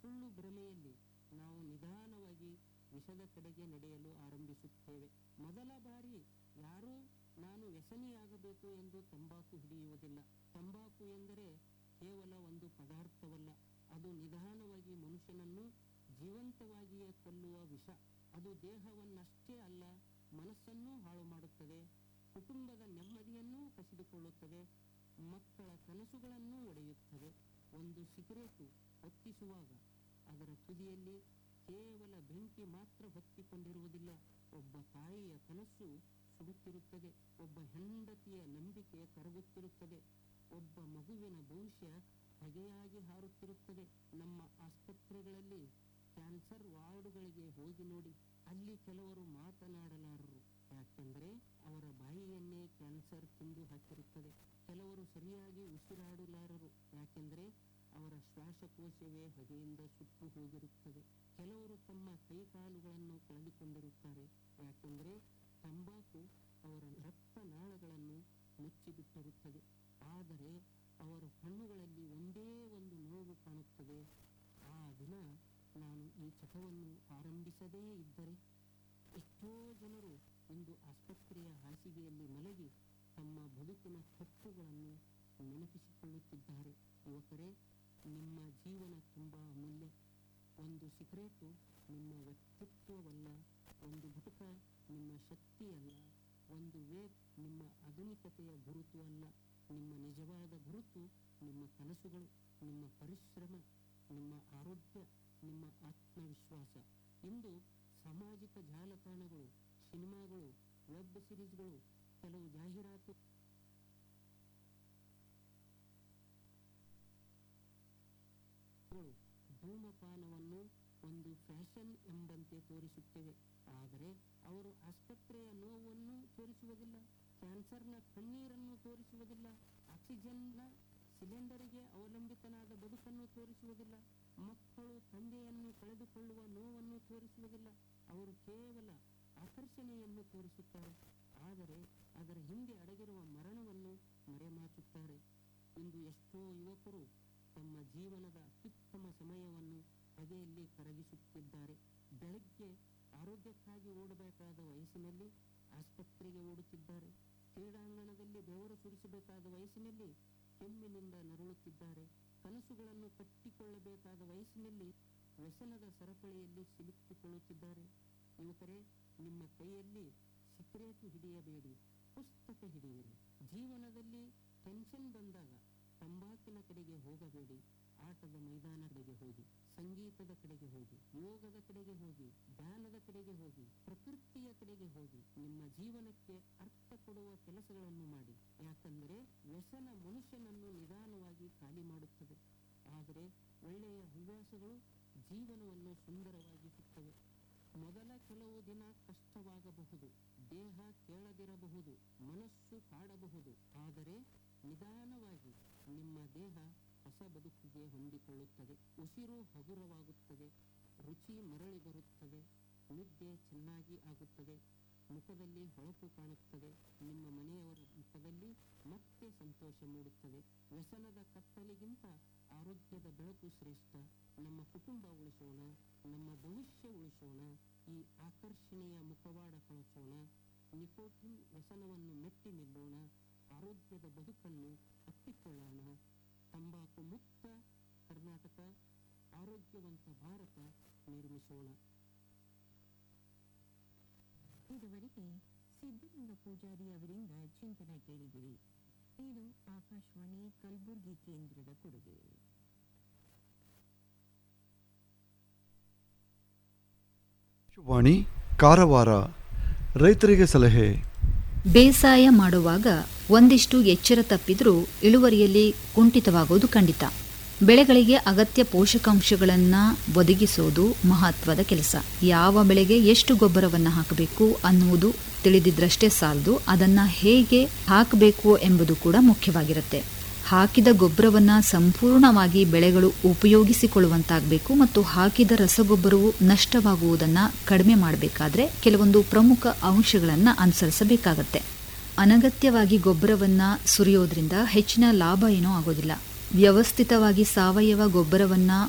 ಸುಳ್ಳು ಭ್ರಮೆಯಲ್ಲಿ ನಾವು ನಿಧಾನವಾಗಿ ವಿಷದ ಕಡೆಗೆ ನಡೆಯಲು ಆರಂಭಿಸುತ್ತೇವೆ ಮೊದಲ ಬಾರಿ ಯಾರೂ ನಾನು ವ್ಯಸನಿಯಾಗಬೇಕು ಎಂದು ತಂಬಾಕು ಹಿಡಿಯುವುದಿಲ್ಲ ತಂಬಾಕು ಎಂದರೆ ಕೇವಲ ಒಂದು ಪದಾರ್ಥವಲ್ಲ ಅದು ನಿಧಾನವಾಗಿ ಮನುಷ್ಯನನ್ನು ಜೀವಂತವಾಗಿಯೇ ಕೊಲ್ಲುವ ವಿಷ ಅದು ದೇಹವನ್ನಷ್ಟೇ ಅಲ್ಲ ಮನಸ್ಸನ್ನೂ ಹಾಳು ಮಾಡುತ್ತದೆ ಕುಟುಂಬದ ನೆಮ್ಮದಿಯನ್ನೂ ಕಸಿದುಕೊಳ್ಳುತ್ತದೆ ಮಕ್ಕಳ ಕನಸುಗಳನ್ನೂ ಒಡೆಯುತ್ತದೆ ಒಂದು ಸಿಗರೇಟು ಹೊತ್ತಿಸುವಾಗ ಅದರ ತುದಿಯಲ್ಲಿ ಕೇವಲ ಬೆಂಕಿ ಮಾತ್ರ ಹೊತ್ತಿಕೊಂಡಿರುವುದಿಲ್ಲ ಒಬ್ಬ ತಾಯಿಯ ಕನಸು ಸುಡುತ್ತಿರುತ್ತದೆ ಒಬ್ಬ ಹೆಂಡತಿಯ ನಂಬಿಕೆ ಕರಗುತ್ತಿರುತ್ತದೆ ಒಬ್ಬ ಮಗುವಿನ ಭವಿಷ್ಯ ಹೊಗೆಯಾಗಿ ಹಾರುತ್ತಿರುತ್ತದೆ ನಮ್ಮ ಆಸ್ಪತ್ರೆಗಳಲ್ಲಿ ಕ್ಯಾನ್ಸರ್ ವಾರ್ಡುಗಳಿಗೆ ಹೋಗಿ ನೋಡಿ ಅಲ್ಲಿ ಕೆಲವರು ಮಾತನಾಡಲಾರರು ಯಾಕೆಂದರೆ ಅವರ ಬಾಯಿಯನ್ನೇ ಕ್ಯಾನ್ಸರ್ ತಿಂದು ಹಾಕಿರುತ್ತದೆ ಕೆಲವರು ಸರಿಯಾಗಿ ಉಸಿರಾಡಲಾರರು ಯಾಕೆಂದರೆ ಅವರ ಶ್ವಾಸಕೋಶವೇ ಹೊಗೆಯಿಂದ ಸುಟ್ಟು ಹೋಗಿರುತ್ತದೆ ಕೆಲವರು ತಮ್ಮ ಕೈಕಾಲುಗಳನ್ನು ಕಳೆದುಕೊಂಡಿರುತ್ತಾರೆ ಯಾಕೆಂದರೆ ತಂಬಾಕು ಅವರ ರಕ್ತನಾಳಗಳನ್ನು ಮುಚ್ಚಿಬಿಟ್ಟಿರುತ್ತದೆ ಆದರೆ ಅವರ ಕಣ್ಣುಗಳಲ್ಲಿ ಒಂದೇ ಒಂದು ನೋವು ಕಾಣುತ್ತದೆ ಆ ದಿನ ನಾನು ಈ ಚಟವನ್ನು ಆರಂಭಿಸದೇ ಇದ್ದರೆ ಎಷ್ಟೋ ಜನರು ಇಂದು ಆಸ್ಪತ್ರೆಯ ಹಾಸಿಗೆಯಲ್ಲಿ ಮಲಗಿ ತಮ್ಮ ಬದುಕಿನ ಕಟ್ಟುಗಳನ್ನು ನೆನಪಿಸಿಕೊಳ್ಳುತ್ತಿದ್ದಾರೆ ಯುವಕರೇ ನಿಮ್ಮ ಜೀವನ ತುಂಬ ಅಮೂಲ್ಯ ಒಂದು ಸಿಗರೇಟು ನಿಮ್ಮ ವ್ಯಕ್ತಿತ್ವವಲ್ಲ ಒಂದು ಗುಟುಕ ನಿಮ್ಮ ಶಕ್ತಿಯಲ್ಲ ಒಂದು ವೇಪ್ ನಿಮ್ಮ ಆಧುನಿಕತೆಯ ಗುರುತು ಅಲ್ಲ ನಿಮ್ಮ ನಿಜವಾದ ಗುರುತು ನಿಮ್ಮ ಕನಸುಗಳು ನಿಮ್ಮ ಪರಿಶ್ರಮ ನಿಮ್ಮ ಆರೋಗ್ಯ ನಿಮ್ಮ ಆತ್ಮವಿಶ್ವಾಸ ಇಂದು ಸಾಮಾಜಿಕ ಜಾಲತಾಣಗಳು ಸಿನಿಮಾಗಳು ವೆಬ್ ಸಿರೀಸ್ಗಳು ಕೆಲವು ಜಾಹೀರಾತು ಗಳು ಧೂಮಪಾನವನ್ನು ಒಂದು ಫ್ಯಾಷನ್ ಎಂಬಂತೆ ತೋರಿಸುತ್ತವೆ ಆದರೆ ಅವರು ಆಸ್ಪತ್ರೆಯ ನೋವನ್ನು ತೋರಿಸುವುದಿಲ್ಲ ಕ್ಯಾನ್ಸರ್ನ ಕಣ್ಣೀರನ್ನು ತೋರಿಸುವುದಿಲ್ಲ ಆಕ್ಸಿಜನ್ನ ಸಿಲಿಂಡರಿಗೆ ಅವಲಂಬಿತನಾದ ಬದುಕನ್ನು ತೋರಿಸುವುದಿಲ್ಲ ಮಕ್ಕಳು ತಂದೆಯನ್ನು ಕಳೆದುಕೊಳ್ಳುವ ನೋವನ್ನು ತೋರಿಸುವುದಿಲ್ಲ ಅವರು ಕೇವಲ ಆಕರ್ಷಣೆಯನ್ನು ತೋರಿಸುತ್ತಾರೆ ಆದರೆ ಅದರ ಹಿಂದೆ ಅಡಗಿರುವ ಮರಣವನ್ನು ಮರೆಮಾಚುತ್ತಾರೆ ಇಂದು ಎಷ್ಟೋ ಯುವಕರು ತಮ್ಮ ಜೀವನದ ಅತ್ಯುತ್ತಮ ಸಮಯವನ್ನು ಹೊಗೆಯಲ್ಲಿ ಕರಗಿಸುತ್ತಿದ್ದಾರೆ ಬೆಳಗ್ಗೆ ಆರೋಗ್ಯಕ್ಕಾಗಿ ಓಡಬೇಕಾದ ವಯಸ್ಸಿನಲ್ಲಿ ಆಸ್ಪತ್ರೆಗೆ ಓಡುತ್ತಿದ್ದಾರೆ ಕ್ರೀಡಾಂಗಣದಲ್ಲಿ ಬೆವರು ಸುರಿಸಬೇಕಾದ ವಯಸ್ಸಿನಲ್ಲಿ ಕೆಮ್ಮಿನಿಂದ ನರಳುತ್ತಿದ್ದಾರೆ ಕನಸುಗಳನ್ನು ಕಟ್ಟಿಕೊಳ್ಳಬೇಕಾದ ವಯಸ್ಸಿನಲ್ಲಿ ವ್ಯಸನದ ಸರಪಳಿಯಲ್ಲಿ ಸಿಲುಕಿಕೊಳ್ಳುತ್ತಿದ್ದಾರೆ ಯುವಕರೇ ನಿಮ್ಮ ಕೈಯಲ್ಲಿ ಸಿಗರೇಟು ಹಿಡಿಯಬೇಡಿ ಪುಸ್ತಕ ಹಿಡಿಯಿರಿ ಜೀವನದಲ್ಲಿ ಟೆನ್ಷನ್ ಬಂದಾಗ ತಂಬಾಕಿನ ಕಡೆಗೆ ಹೋಗಬೇಡಿ ಆಟದ ಮೈದಾನಗಳಿಗೆ ಹೋಗಿ ಸಂಗೀತದ ಕಡೆಗೆ ಹೋಗಿ ಯೋಗದ ಕಡೆಗೆ ಹೋಗಿ ಧ್ಯಾನದ ಕಡೆಗೆ ಹೋಗಿ ಪ್ರಕೃತಿಯ ಕಡೆಗೆ ಹೋಗಿ ನಿಮ್ಮ ಜೀವನಕ್ಕೆ ಅರ್ಥ ಕೊಡುವ ಕೆಲಸಗಳನ್ನು ಮಾಡಿ ಯಾಕಂದರೆ ವ್ಯಸನ ಮನುಷ್ಯನನ್ನು ನಿಧಾನವಾಗಿ ಖಾಲಿ ಮಾಡುತ್ತದೆ ಆದರೆ ಒಳ್ಳೆಯ ಹವ್ಯಾಸಗಳು ಜೀವನವನ್ನು ಸುಂದರವಾಗಿಸುತ್ತವೆ ಮೊದಲ ಕೆಲವು ದಿನ ಕಷ್ಟವಾಗಬಹುದು ದೇಹ ಕೇಳದಿರಬಹುದು ಮನಸ್ಸು ಕಾಡಬಹುದು ಆದರೆ ನಿಧಾನವಾಗಿ ನಿಮ್ಮ ದೇಹ ಹೊಸ ಬದುಕಿಗೆ ಹೊಂದಿಕೊಳ್ಳುತ್ತದೆ ಉಸಿರು ಹಗುರವಾಗುತ್ತದೆ ರುಚಿ ಮರಳಿ ಬರುತ್ತದೆ ನಿದ್ದೆ ಚೆನ್ನಾಗಿ ಆಗುತ್ತದೆ ಮುಖದಲ್ಲಿ ಹೊಳಪು ಕಾಣುತ್ತದೆ ನಿಮ್ಮ ಮನೆಯವರ ಮುಖದಲ್ಲಿ ಮತ್ತೆ ಸಂತೋಷ ಮೂಡುತ್ತದೆ ವ್ಯಸನದ ಕತ್ತಲಿಗಿಂತ ಆರೋಗ್ಯದ ಬೆಳಕು ಶ್ರೇಷ್ಠ ನಮ್ಮ ಕುಟುಂಬ ಉಳಿಸೋಣ ನಮ್ಮ ಭವಿಷ್ಯ ಉಳಿಸೋಣ ಈ ಆಕರ್ಷಣೆಯ ಮುಖವಾಡ ಕಳಿಸೋಣ ನಿಕೋಟಿನ್ ವ್ಯಸನವನ್ನು ಮೆಟ್ಟಿ ನಿಲ್ಲೋಣ ಆರೋಗ್ಯದ ಬದುಕನ್ನು ಅಪ್ಪಿಕೊಳ್ಳೋಣ ತಂಬಾಕು ಮುಕ್ತ ಕರ್ನಾಟಕ ಆರೋಗ್ಯವಂತ ಭಾರತ ನಿರ್ಮಿಸೋಣ ಇದುವರೆಗೆ ಸಿದ್ಧಲಿಂಗ ಪೂಜಾರಿ ಅವರಿಂದ ಚಿಂತನೆ ಕೇಳಿದಿರಿ ಇದು ಆಕಾಶವಾಣಿ ಕಲಬುರಗಿ ಕೇಂದ್ರದ ಕೊಡುಗೆ ವಾಣಿ ಕಾರವಾರ ರೈತರಿಗೆ ಸಲಹೆ ಬೇಸಾಯ ಮಾಡುವಾಗ ಒಂದಿಷ್ಟು ಎಚ್ಚರ ತಪ್ಪಿದ್ರೂ ಇಳುವರಿಯಲ್ಲಿ ಕುಂಠಿತವಾಗೋದು ಖಂಡಿತ ಬೆಳೆಗಳಿಗೆ ಅಗತ್ಯ ಪೋಷಕಾಂಶಗಳನ್ನು ಒದಗಿಸೋದು ಮಹತ್ವದ ಕೆಲಸ ಯಾವ ಬೆಳೆಗೆ ಎಷ್ಟು ಗೊಬ್ಬರವನ್ನು ಹಾಕಬೇಕು ಅನ್ನುವುದು ತಿಳಿದಿದ್ರಷ್ಟೇ ಸಾಲದು ಅದನ್ನು ಹೇಗೆ ಹಾಕಬೇಕು ಎಂಬುದು ಕೂಡ ಮುಖ್ಯವಾಗಿರುತ್ತೆ ಹಾಕಿದ ಗೊಬ್ಬರವನ್ನು ಸಂಪೂರ್ಣವಾಗಿ ಬೆಳೆಗಳು ಉಪಯೋಗಿಸಿಕೊಳ್ಳುವಂತಾಗಬೇಕು ಮತ್ತು ಹಾಕಿದ ರಸಗೊಬ್ಬರವು ನಷ್ಟವಾಗುವುದನ್ನು ಕಡಿಮೆ ಮಾಡಬೇಕಾದ್ರೆ ಕೆಲವೊಂದು ಪ್ರಮುಖ ಅಂಶಗಳನ್ನು ಅನುಸರಿಸಬೇಕಾಗತ್ತೆ ಅನಗತ್ಯವಾಗಿ ಗೊಬ್ಬರವನ್ನು ಸುರಿಯೋದ್ರಿಂದ ಹೆಚ್ಚಿನ ಲಾಭ ಏನೂ ಆಗೋದಿಲ್ಲ ವ್ಯವಸ್ಥಿತವಾಗಿ ಸಾವಯವ ಗೊಬ್ಬರವನ್ನು